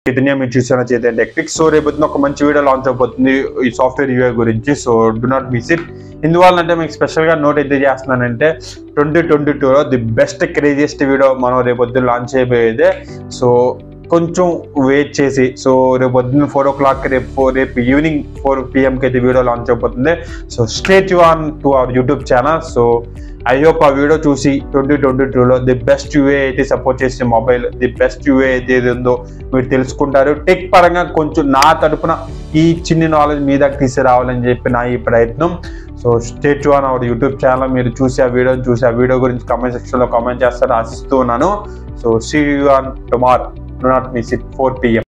చైతన్య మీరు చూసిన Chaitanya techniques so రేపు పొద్దున్న ఒక మంచి వీడియో లాంచ్ అయిపోతుంది ఈ సాఫ్ట్వేర్ యూఐ గురించి so do not miss it ఎందువల్లంటే మీకు స్పెషల్గా నోట్ అయితే చేస్తున్నానంటే ట్వంటీ ట్వంటీ టూలో ది బెస్ట్ క్రేజియస్ట్ వీడియో మనం రేపు పొద్దున్న లాంచ్ అయిపోయేదే సో కొంచెం వెయిట్ చేసి సో రేపు పొద్దున్న ఫోర్ ఓ క్లాక్ రేపు ఫోర్ రేపు ఈవినింగ్ ఫోర్ పిఎంకి అయితే వీడియో లాంచ్ అయిపోతుంది సో స్టేట్ యూ ఆన్ to our YouTube channel so I hope ఆ వీడియో చూసి ట్వంటీ ట్వంటీ టూలో ది బెస్ట్ యూఏ అయితే సపోర్ట్ చేసే మొబైల్ ది బెస్ట్ యూఏ అయితే ఏది ఉందో మీరు తెలుసుకుంటారు టెక్ పరంగా కొంచెం నా తరపున ఈ చిన్న నాలెడ్జ్ మీ దగ్గర తీసుకురావాలని చెప్పి నా ఈ ప్రయత్నం సో స్టేట్ ఆన్ అవర్ యూట్యూబ్ ఛానల్ మీరు చూసి ఆ వీడియోని చూసి ఆ వీడియో గురించి కామెంట్ సెక్షన్లో కామెంట్ చేస్తారని ఆశిస్తూ ఉన్నాను so see you on tomorrow do not miss it four PM